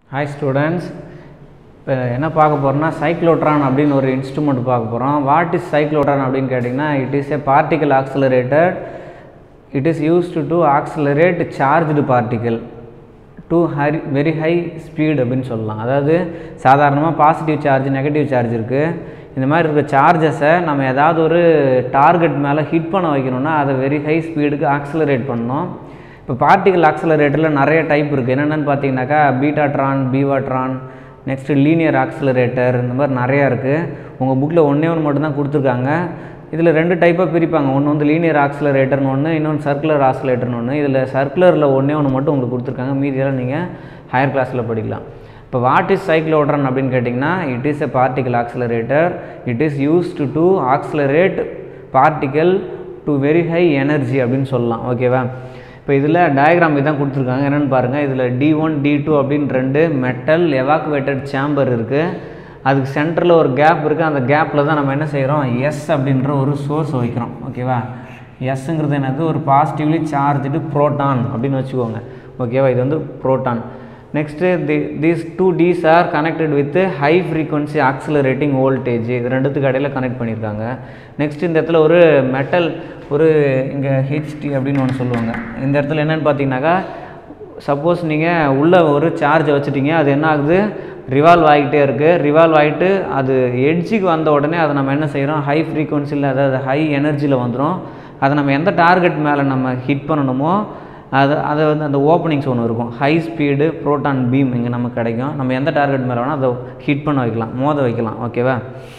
hi students இப்போ என்ன பார்க்க போகிறோம்னா சைக்ளோட்ரான் அப்படின்னு ஒரு இன்ஸ்ட்ருமெண்ட் பார்க்க போகிறோம் வாட் இஸ் சைக்ளோட்ரான் அப்படின்னு கேட்டிங்கன்னா it is a particle accelerated it is used to accelerate charged particle to hurry very high speed அப்படின்னு சொல்லலாம் அதாவது சாதாரணமாக பாசிட்டிவ் சார்ஜ் நெகட்டிவ் சார்ஜ் இருக்குது இந்த மாதிரி இருக்க சார்ஜஸை நம்ம ஏதாவது ஒரு டார்கெட் மேலே ஹிட் பண்ண வைக்கணும்னா அதை வெரி ஹை ஸ்பீடுக்கு ஆக்சிலரேட் பண்ணணும் இப்போ பார்ட்டிகல் ஆக்சிலரேட்டரில் நிறைய டைப் இருக்குது என்னென்னு பார்த்தீங்கன்னாக்கா betatron bevatron next linear accelerator இந்த மாதிரி நிறையா இருக்குது உங்கள் புக்கில் ஒன்றே ஒன்று மட்டும்தான் கொடுத்துருக்காங்க இதில் ரெண்டு டைப்பாக பிரிப்பாங்க ஒன்று வந்து லீனியர் ஆக்சிலரேட்டர்னு ஒன்று இன்னொன்று சர்க்குலர் ஆக்சிலேட்டர்னு ஒன்று இதில் சர்க்குலரில் ஒன்றே ஒன்று மட்டும் உங்களுக்கு கொடுத்துருக்காங்க மீதியெல்லாம் நீங்கள் ஹையர் கிளாஸில் படிக்கலாம் இப்போ வாட் இஸ் சைக்ளோட்ரான் அப்படின்னு கேட்டிங்கன்னா it is a particle accelerator it is used to accelerate particle to very high energy அப்படின்னு சொல்லலாம் ஓகேவா இப்போ இதில் டயக்ராம் இதான் கொடுத்துருக்காங்க என்னென்னு பாருங்கள் இதில் டி ஒன் டி டூ அப்படின்னு ரெண்டு மெட்டல் எவாக்குவேட்டட் சேம்பர் இருக்குது அதுக்கு சென்டரில் ஒரு கேப் இருக்குது அந்த கேப்பில் தான் நம்ம என்ன செய்கிறோம் எஸ் அப்படின்ற ஒரு சோர்ஸ் வைக்கிறோம் ஓகேவா எஸ்ஸுங்கிறது என்னது ஒரு பாசிட்டிவ்லி சார்ஜ்டு ப்ரோட்டான் அப்படின்னு வச்சுக்கோங்க ஓகேவா இது வந்து proton next the these two dees are connected with high frequency accelerating voltage இது ரெண்டுத்துக்கு இடையில் கனெக்ட் பண்ணியிருக்காங்க நெக்ஸ்ட் இந்த இடத்துல ஒரு மெட்டல் ஒரு இங்கே ஹெச்டி அப்படின்னு ஒன்று சொல்லுவாங்க இந்த இடத்துல என்னென்னு பார்த்தீங்கன்னாக்கா சப்போஸ் நீங்கள் உள்ளே ஒரு சார்ஜை வச்சுட்டீங்க அது என்ன ஆகுது ரிவால்வ் ஆகிட்டே இருக்குது ரிவால்வ் ஆகிட்டு அது எட்ஜுக்கு வந்த உடனே அதை நம்ம என்ன செய்கிறோம் ஹை ஃப்ரீக்வன்சியில் அதாவது ஹை எனர்ஜியில் வந்துடும் அதை நம்ம எந்த டார்கெட் மேலே நம்ம ஹிட் பண்ணணுமோ அது அதை வந்து அந்த ஓப்பனிங்ஸ் ஒன்று இருக்கும் ஹை ஸ்பீடு ப்ரோட்டான் பீம் இங்கே நமக்கு கிடைக்கும் நம்ம எந்த டார்கெட் மேலே வேணால் அதை ஹிட் பண்ண வைக்கலாம் மோத வைக்கலாம் ஓகேவா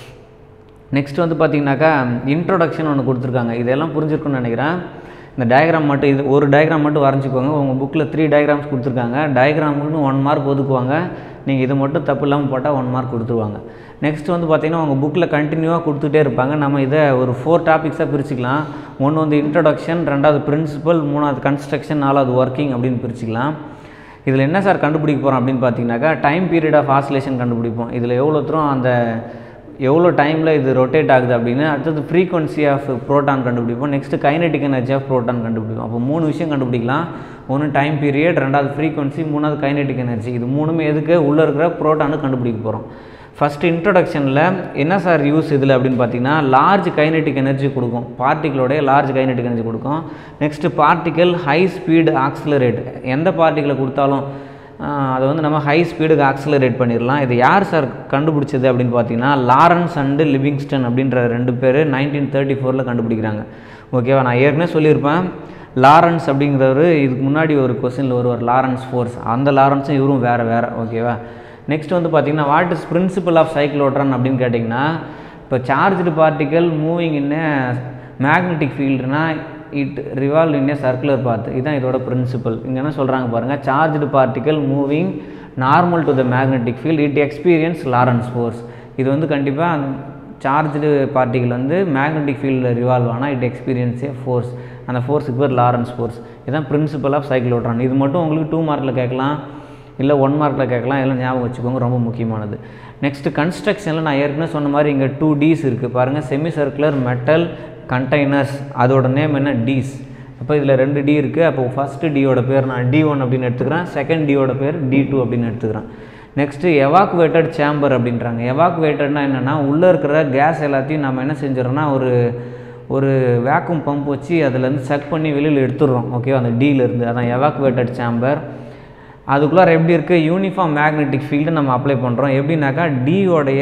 நெக்ஸ்ட் வந்து பார்த்திங்கனாக்கா இன்ட்ரொடக்ஷன் ஒன்று கொடுத்துருக்காங்க இதெல்லாம் புரிஞ்சிருக்குன்னு நினைக்கிறேன் இந்த டயக்ராம் மட்டும் இது ஒரு டயக்ராம் மட்டும் வரைஞ்சிக்கோங்க உங்கள் புக்கில் த்ரீ டயக்ராம்ஸ் கொடுத்துருக்காங்க டயக்ராமுன்னு ஒன் மார்க் ஒதுக்குவாங்க நீங்கள் இது மட்டும் தப்பு இல்லாமல் போட்டால் ஒன் மார்க் கொடுத்துருவாங்க நெக்ஸ்ட் வந்து பார்த்திங்கன்னா உங்கள் புக்கில் கண்டினியூவாக கொடுத்துட்டே இருப்பாங்க நம்ம இதை ஒரு ஃபோர் டாபிக்ஸாக பிரிச்சுக்கலாம் ஒன்று வந்து இன்ட்ரொடக்ஷன் ரெண்டாவது பிரின்சிபல் மூணாவது கன்ஸ்ட்ரக்ஷன் நாலாவது ஒர்க்கிங் அப்படின்னு பிரிச்சுக்கலாம் இதில் என்ன சார் கண்டுபிடிக்க போகிறோம் அப்படின்னு பார்த்தீங்கன்னாக்கா டைம் பீரியட் ஆஃப் ஆசிலேஷன் கண்டுபிடிப்போம் இதில் எவ்வளோ தூரம் அந்த எவ்வளோ டைமில் இது ரொட்டேட் ஆகுது அப்படின்னு அடுத்தது ஃப்ரீக்வன்சி ஆஃப் ப்ரோட்டான் கண்டுபிடிப்போம் next kinetic energy of proton கண்டுபிடிப்போம் அப்போ மூணு விஷயம் கண்டுபிடிக்கலாம் ஒன்று டைம் பீரியட் ரெண்டாவது ஃப்ரீக்வன்சி மூணாவது கைனடிக் எனர்ஜி இது மூணுமே எதுக்கு உள்ளே இருக்கிற ப்ரோட்டானு கண்டுபிடிக்க போகிறோம் ஃபஸ்ட்டு இன்ட்ரொடக்ஷனில் என்ன சார் யூஸ் இதில் அப்படின்னு பார்த்தீங்கன்னா லார்ஜ் கைனெட்டிக் எனர்ஜி கொடுக்கும் பார்ட்டிகளோடைய லார்ஜ் கைனெட்டிக் எனர்ஜி கொடுக்கும் next particle high speed accelerate எந்த பார்ட்டிகளை கொடுத்தாலும் அதை வந்து நம்ம ஹை ஸ்பீடுக்கு ஆக்சிலரேட் பண்ணிடலாம் இது யார் சார் கண்டுபிடிச்சது அப்படின்னு பார்த்தீங்கன்னா லாரன்ஸ் அண்டு லிவிங்ஸ்டன் அப்படின்ற ரெண்டு பேர் நைன்டீன் தேர்ட்டி ஃபோரில் கண்டுபிடிக்கிறாங்க ஓகேவா நான் ஏற்கனவே சொல்லியிருப்பேன் லாரன்ஸ் அப்படிங்கிறவர் இதுக்கு முன்னாடி ஒரு கொஸ்டினில் ஒருவர் லாரன்ஸ் ஃபோர்ஸ் அந்த லாரன்ஸும் இவரும் வேறு வேறு ஓகேவா நெக்ஸ்ட் வந்து பார்த்திங்கன்னா what is principle of cyclotron அப்படின்னு கேட்டிங்கன்னா இப்போ charged particle moving in magnetic ஃபீல்டுனா it revolve in a circular path இதுதான் இதோட பிரின்சிபல் இங்கே என்ன சொல்கிறாங்க பாருங்கள் charged particle moving normal to the magnetic field it experience Lorentz force இது வந்து கண்டிப்பாக சார்ஜ்டு பார்ட்டிகல் வந்து மேக்னெட்டிக் ஃபீல்டில் ரிவால்வ் ஆனால் இட் எக்ஸ்பீரியன்ஸ் ஏ ஃபோர்ஸ் அந்த ஃபோர்ஸுக்கு பேர் லாரன்ஸ் ஃபோர்ஸ் இதுதான் பிரின்சிபல் ஆஃப் சைக்ளோட்ரான் இது மட்டும் உங்களுக்கு டூ மார்க்கில் கேட்கலாம் இல்லை ஒன் மார்க்கில் கேட்கலாம் இதெல்லாம் ஞாபகம் வச்சுக்கோங்க ரொம்ப முக்கியமானது நெக்ஸ்ட்டு கன்ஸ்ட்ரக்ஷனில் நான் ஏற்கனவே சொன்ன மாதிரி இங்கே டூ டீஸ் இருக்குது பாருங்கள் செமி சர்க்குலர் மெட்டல் கண்டெய்னர்ஸ் அதோட நேம் என்ன டீஸ் அப்போ இதில் ரெண்டு டி இருக்குது அப்போ ஃபஸ்ட்டு டியோட பேர் நான் டி ஒன் அப்படின்னு எடுத்துக்கிறேன் செகண்ட் டியோட பேர் டி டூ அப்படின்னு எடுத்துக்கிறேன் நெக்ஸ்ட்டு எவாக்குவேட்டட் சேம்பர் அப்படின்றாங்க எவாக்குவேட்டட்னா என்னென்னா உள்ளே இருக்கிற கேஸ் எல்லாத்தையும் நம்ம என்ன செஞ்சிடறோம்னா ஒரு ஒரு வேக்கும் பம்ப் வச்சு அதிலேருந்து செக் பண்ணி வெளியில் எடுத்துடுறோம் ஓகேவா அந்த டீலேருந்து அதான் எவாக்குவேட்டட் சேம்பர் அதுக்குள்ளார எப்படி இருக்குது யூனிஃபார்ம் மேக்னெட்டிக் ஃபீல்டு நம்ம அப்ளை பண்ணுறோம் எப்படின்னாக்கா டியோடைய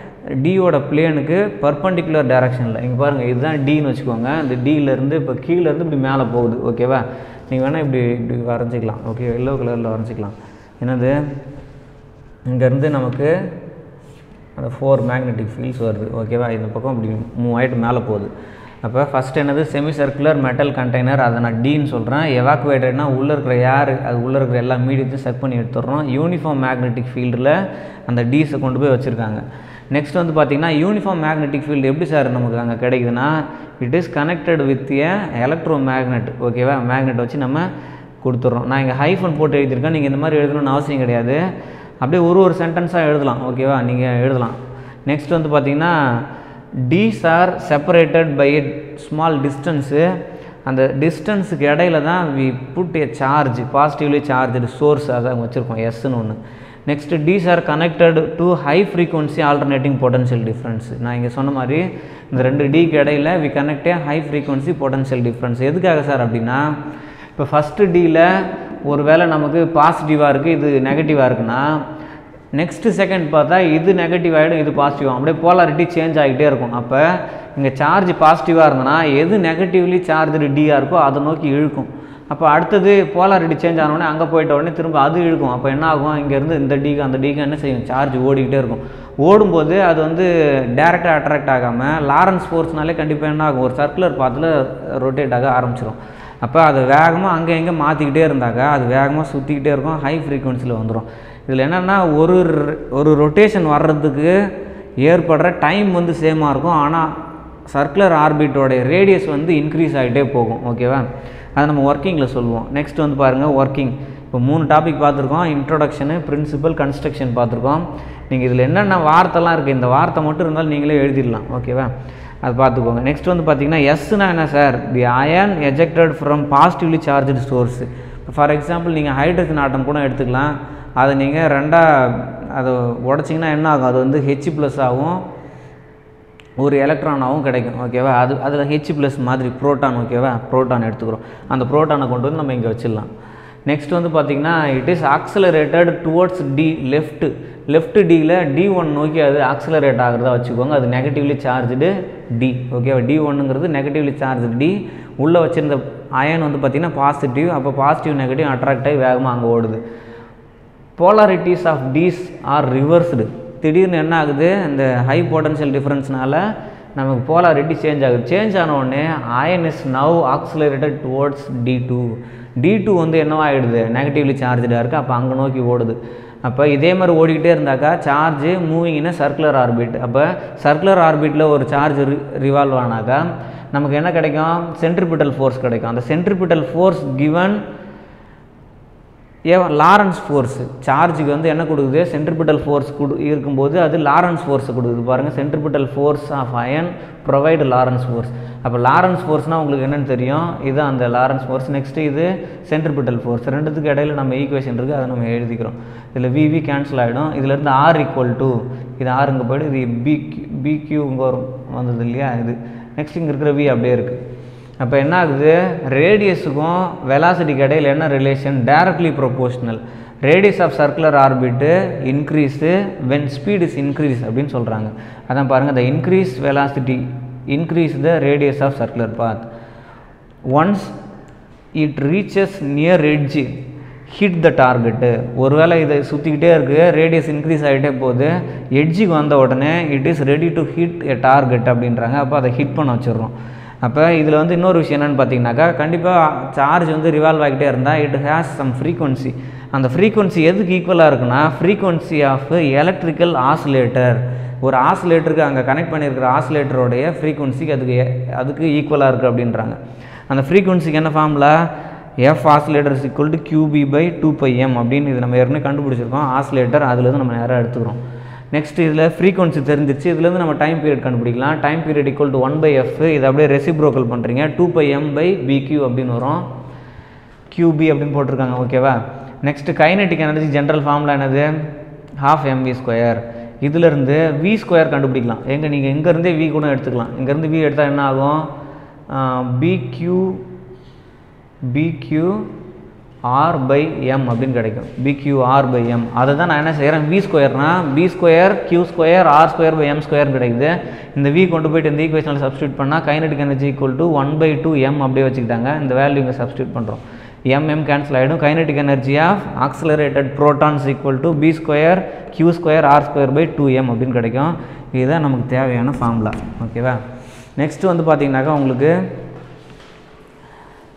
டியோட பிளேனுக்கு பர்பண்டிகுலர் டைரக்ஷனில் இங்கே பாருங்கள் இதுதான் டின்னு வச்சுக்கோங்க இந்த டியிலேருந்து இப்போ கீழேருந்து இப்படி மேலே போகுது ஓகேவா நீங்கள் வேணால் இப்படி இப்படி வரைஞ்சிக்கலாம் ஓகே எல்லோ கலரில் வரைஞ்சிக்கலாம் என்னது இங்கேருந்து நமக்கு அந்த ஃபோர் மேக்னெட்டிக் ஃபீல்ட்ஸ் வருது ஓகேவா இந்த பக்கம் இப்படி மூவ் ஆகிட்டு மேலே போகுது அப்போ ஃபஸ்ட் என்னது செமி சர்க்குலர் மெட்டல் கண்டெய்னர் அதை நான் டீன்னு சொல்கிறேன் எவாக்குவேட்டட்னா உள்ளே இருக்கிற ஏர் அது உள்ளே இருக்கிற எல்லா மீடியத்தையும் செக் பண்ணி எடுத்துடுறோம் யூனிஃபார்ம் மேக்னெட்டிக் ஃபீல்டில் அந்த டீஸை கொண்டு போய் வச்சுருக்காங்க நெக்ஸ்ட் வந்து பார்த்திங்கன்னா யூனிஃபார்ம் மேக்னெட்டிக் ஃபீல்டு எப்படி சார் நமக்கு அங்கே கிடைக்குதுன்னா it is connected with a electromagnet ஓகேவா மேக்னெட் வச்சு நம்ம கொடுத்துட்றோம் நான் இங்கே ஹைஃபன் போட்டு எழுதியிருக்கேன் நீங்கள் இந்த மாதிரி எழுதணும்னு அவசியம் கிடையாது அப்படியே ஒரு ஒரு சென்டென்ஸாக எழுதலாம் ஓகேவா நீங்கள் எழுதலாம் நெக்ஸ்ட் வந்து பார்த்திங்கன்னா dees are separated by a small distance அந்த டிஸ்டன்ஸுக்கு இடையில தான் we put a charge positively charge source அதான் வச்சுருக்கோம் எஸ்ன்னு ஒன்று next dees are connected to high frequency alternating potential difference நான் இங்கே சொன்ன மாதிரி இந்த ரெண்டு டிக்கு இடையில we connect high frequency potential difference எதுக்காக சார் அப்படின்னா இப்போ ஃபஸ்ட்டு டியில் ஒரு வேளை நமக்கு பாசிட்டிவாக இருக்குது இது நெகட்டிவாக இருக்குன்னா நெக்ஸ்ட்டு செகண்ட் பார்த்தா இது நெகட்டிவ் ஆகிடும் இது பாசிட்டிவ் அப்படியே போலாரிட்டி சேஞ்ச் ஆகிட்டே இருக்கும் அப்போ இங்கே சார்ஜ் பாசிட்டிவாக இருந்ததுன்னா எது நெகட்டிவ்லி சார்ஜு டியாக இருக்கோ அதை நோக்கி இழுக்கும் அப்போ அடுத்தது போலாரிட்டி சேஞ்ச் ஆனோடனே அங்கே போயிட்ட உடனே திரும்ப அது இழுக்கும் அப்போ என்ன ஆகும் இங்கேருந்து இந்த டிக்கு அந்த டிக்கு என்ன செய்யும் சார்ஜ் ஓடிக்கிட்டே இருக்கும் ஓடும்போது அது வந்து டேரெக்டாக அட்ராக்ட் ஆகாமல் லாரன்ஸ் ஃபோர்ஸ்னாலே கண்டிப்பாக என்ன ஆகும் ஒரு சர்க்குலர் பாத்தில் ரொட்டேட் ஆக ஆரம்பிச்சிடும் அப்போ அது வேகமாக அங்கே எங்கே மாற்றிக்கிட்டே இருந்தாக்கா அது வேகமாக சுற்றிக்கிட்டே இருக்கும் ஹை ஃப்ரீக்வன்சியில் வந்துடும் இதில் என்னென்னா ஒரு ஒரு ரொட்டேஷன் வர்றதுக்கு ஏற்படுற டைம் வந்து சேமாக இருக்கும் ஆனால் சர்க்குலர் ஆர்பிட்டோடைய ரேடியஸ் வந்து இன்க்ரீஸ் ஆகிட்டே போகும் ஓகேவா அதை நம்ம ஒர்க்கிங்கில் சொல்லுவோம் நெக்ஸ்ட் வந்து பாருங்கள் ஒர்க்கிங் இப்போ மூணு டாபிக் பார்த்துருக்கோம் இன்ட்ரோடக்ஷனு பிரின்சிபல் கன்ஸ்ட்ரக்ஷன் பார்த்துருக்கோம் நீங்கள் இதில் என்னென்ன வார்த்தைலாம் இருக்குது இந்த வார்த்தை மட்டும் இருந்தாலும் நீங்களே எழுதிடலாம் ஓகேவா அது பார்த்துக்கோங்க நெக்ஸ்ட் வந்து பார்த்தீங்கன்னா எஸ்னா என்ன sir the ion ejected from positively charged source for example நீங்கள் ஹைட்ரஜன் ஆட்டம் கூட எடுத்துக்கலாம் அதை நீங்கள் ரெண்டாக அதை உடச்சிங்கன்னா என்ன ஆகும் அது வந்து ஹெச் ப்ளஸ் ஆகும் ஒரு எலக்ட்ரானாகவும் கிடைக்கும் ஓகேவா அது அதில் ஹெச் ப்ளஸ் மாதிரி ப்ரோட்டான் ஓகேவா ப்ரோட்டான் எடுத்துக்கிறோம் அந்த ப்ரோட்டானை கொண்டு வந்து நம்ம இங்கே வச்சிடலாம் நெக்ஸ்ட் வந்து பார்த்திங்கன்னா it is accelerated towards D left left டியில் டி ஒன் நோக்கி அது ஆக்சலரேட் ஆகிறதா வச்சுக்கோங்க அது நெகட்டிவ்லி சார்ஜ்டு டி ஓகேவா டி ஒன்னுங்கிறது நெகட்டிவ்லி சார்ஜ் டி உள்ளே வச்சுருந்த அயன் வந்து பார்த்திங்கன்னா பாசிட்டிவ் அப்போ பாசிட்டிவ் நெகட்டிவ் அட்ராக்ட் ஆகி வேகமாக அங்கே ஓடுது polarities of dees are reversed திடீர்னு என்ன ஆகுது இந்த ஹை பொட்டன்ஷியல் டிஃப்ரென்ஸ்னால நமக்கு போலாரிட்டி சேஞ்ச் ஆகுது சேஞ்ச் ஆன உடனே ion is now accelerated towards D two D two வந்து என்னவாகிடுது நெகட்டிவ்லி சார்ஜாக இருக்குது அப்போ அங்கே நோக்கி ஓடுது அப்போ இதே மாதிரி ஓடிக்கிட்டே இருந்தாக்கா charge moving in circular orbit அப்போ சர்க்குலர் ஆர்பிட்டில் ஒரு சார்ஜ் ரிவால்வ் ஆனாக்கா நமக்கு என்ன கிடைக்கும் சென்ட்ரிபிட்டல் ஃபோர்ஸ் கிடைக்கும் அந்த centripetal force given a Lorentz force சார்ஜுக்கு வந்து என்ன கொடுக்குது சென்ட்ரிபிட்டல் ஃபோர்ஸ் கொடு இருக்கும்போது அது லாரன்ஸ் ஃபோர்ஸை கொடுக்குது பாருங்கள் centripetal force of ion provide Lorentz force அப்போ லாரன்ஸ் ஃபோர்ஸ்னால் உங்களுக்கு என்னென்னு தெரியும் இது அந்த லாரன்ஸ் ஃபோர்ஸ் நெக்ஸ்ட்டு இது சென்ட்ரிபிட்டல் ஃபோர்ஸ் ரெண்டுத்துக்கு இடையில நம்ம ஈக்குவேஷன் இருக்குது அதை நம்ம எழுதிக்கிறோம் இதில் விவி கேன்சல் ஆகிடும் இதுலேருந்து ஆர் ஈக்குவல் டு இது ஆர் இங்கே போய்ட்டு இது பி பிக்யூ இங்கே வரும் வந்தது இல்லையா இது நெக்ஸ்ட் இங்கே இருக்கிற வி அப்படியே இருக்குது அப்போ என்ன ஆகுது ரேடியஸுக்கும் வெலாசிட்டிக்கு இடையில் என்ன relation directly proportional radius of circular orbit increase when speed is increase அப்படின்னு சொல்கிறாங்க அதான் பாருங்கள் the increase velocity increase the radius of circular path once it reaches near edge hit the target ஒருவேளை இதை சுற்றிக்கிட்டே இருக்குது ரேடியஸ் இன்க்ரீஸ் ஆகிட்டே போகுது எட்ஜுக்கு வந்த உடனே it is ready to hit a target அப்படின்றாங்க அப்போ அதை ஹிட் பண்ண வச்சிடுறோம் அப்போ இதில் வந்து இன்னொரு விஷயம் என்னென்னு பார்த்தீங்கன்னாக்கா கண்டிப்பாக சார்ஜ் வந்து ரிவால்வ் ஆகிட்டே இருந்தால் இட் ஹேஸ் சம் ஃப்ரீக்வன்சி அந்த ஃப்ரீக்வன்சி எதுக்கு ஈக்குவலாக இருக்குன்னா ஃப்ரீக்வன்சி ஆஃப் எலக்ட்ரிக்கல் ஆசிலேட்டர் ஒரு ஆசிலேட்டருக்கு அங்கே கனெக்ட் பண்ணியிருக்கிற ஆசிலேட்டரோடைய ஃப்ரீக்வன்சிக்கு அதுக்கு அதுக்கு ஈக்குவலாக இருக்குது அப்படின்றாங்க அந்த ஃப்ரீக்வன்சிக்கு என்ன formula F oscillator is equal to QB by two pi M அப்படின்னு இது நம்ம ஏற்கனவே கண்டுபிடிச்சிருக்கோம் ஆசிலேட்டர் அதுலேருந்து நம்ம நேராக எடுத்துக்கிறோம் நெக்ஸ்ட் இதில் ஃப்ரீக்வன்சி தெரிஞ்சிச்சு இதுலேருந்து நம்ம டைம் பீரியட் கண்டுபிடிக்கலாம் time period equal to one by F இதை அப்படியே ரெசிப்ரோக்கல் பண்ணுறீங்க two pi M by BQ அப்படின்னு வரும் கியூபி அப்படின்னு போட்டிருக்காங்க ஓகேவா next kinetic energy general formula என்னது ஹாஃப் எம்வி ஸ்கொயர் இதிலிருந்து வி ஸ்கொயர் கண்டுபிடிக்கலாம் எங்கே நீங்கள் இங்கேருந்தே வி கூட எடுத்துக்கலாம் இங்கேருந்து வி எடுத்தால் என்ன ஆகும் BQ BQ R by M அப்படின்னு கிடைக்கும் பிக்யூ ஆர் பை எம் அதை தான் நான் என்ன செய்கிறேன் வி ஸ்கொயர்னா B square Q square R square by M square கிடைக்குது இந்த வி கொண்டு போயிட்டு இந்த ஈக்குவேஷனில் சப்ஸ்டியூட் பண்ணால் kinetic energy equal to one by two M அப்படியே வச்சுக்கிட்டாங்க இந்த வேல்யூ இங்கே சப்ஸ்டியூட் பண்ணுறோம் எம் எம் கேன்சல் ஆகிடும் kinetic energy of accelerated protons equal to B square Q square R square by two M அப்படின்னு கிடைக்கும் இதுதான் நமக்கு தேவையான ஃபார்முலா ஓகேவா நெக்ஸ்ட்டு வந்து பார்த்தீங்கன்னாக்கா உங்களுக்கு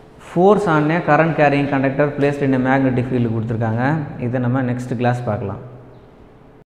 force on a current carrying conductor placed in a magnetic field கொடுத்துருக்காங்க இதை நம்ம நெக்ஸ்ட் கிளாஸ் பார்க்கலாம்